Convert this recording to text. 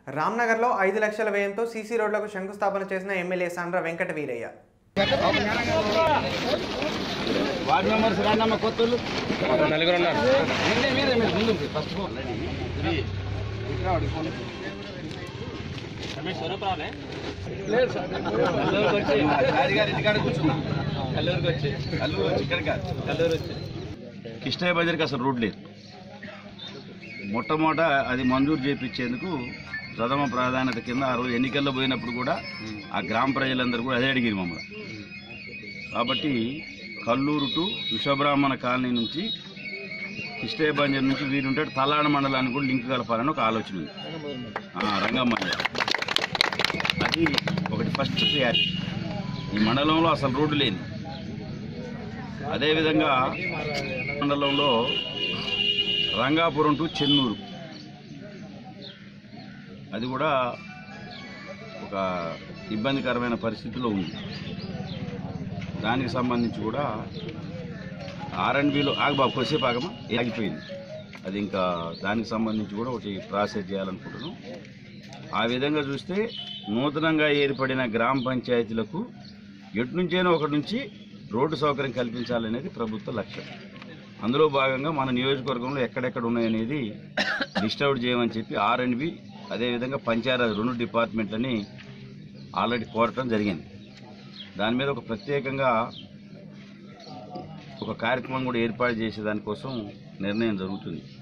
రామ్నగర్లో ఐదు లక్షల వ్యయంతో సీసీ రోడ్లకు శంకుస్థాపన చేసిన MLA Sandra Venkata Veeraiah ward members రాండమ్మ కొత్తలు నలుగురు ఉన్నారు మీరే మీరే మీరు ముందు ఫస్ట్ కల్లూరుకి వచ్చి కల్లూరు వచ్చి ఇక్కడ కాదు కల్లూరు వచ్చి కిష్టయ్య బజార్కి అసలు రోడ్ లేదు మొట్టమొదట అది మంజూరు చేయించేందుకు ప్రథమ ప్రాధాన్యత కింద ఆ రోజు ఎన్నికల్లో పోయినప్పుడు కూడా ఆ గ్రామ ప్రజలందరూ కూడా అదే అడిగారు మమ్మల్ని కాబట్టి కల్లూరు టు విశ్వబ్రాహ్మణ కాలనీ నుంచి కిష్టయ్య బంజర్ నుంచి వీరుంటాడు తల్లాడ మండలానికి కూడా లింక్ కలపాలని ఒక ఆలోచన ఉంది ఆ, రంగమ్మ అది ఒకటి ఫస్ట్ ప్రియారిటీ ఈ మండలంలో అసలు రోడ్డు లేని అదేవిధంగా మండలంలో రంగాపురం టు చెన్నూరు అది కూడా ఒక ఇబ్బందికరమైన పరిస్థితిలో ఉంది దానికి సంబంధించి కూడా ఆర్ఎండ్బిలో ఆగబాబు కొద్దిసేపు ఆగమా ఆగిపోయింది అది ఇంకా దానికి సంబంధించి కూడా ఒకటి ప్రాసెస్ చేయాలనుకుంటున్నాం ఆ విధంగా చూస్తే నూతనంగా ఏర్పడిన గ్రామ పంచాయతీలకు ఎటు నుంచైనా ఒకటి నుంచి రోడ్డు సౌకర్యం కల్పించాలనేది ప్రభుత్వ లక్ష్యం అందులో భాగంగా మన నియోజకవర్గంలో ఎక్కడెక్కడ ఉన్నాయనేది లిస్ట్ అవుట్ చేయమని చెప్పి ఆర్ అండ్ బి అదేవిధంగా పంచాయతీ రెండు డిపార్ట్మెంట్లని ఆల్రెడీ కోరటం జరిగింది దాని మీద ఒక ప్రత్యేకంగా ఒక కార్యక్రమం కూడా ఏర్పాటు చేసే దానికోసం నిర్ణయం జరుగుతుంది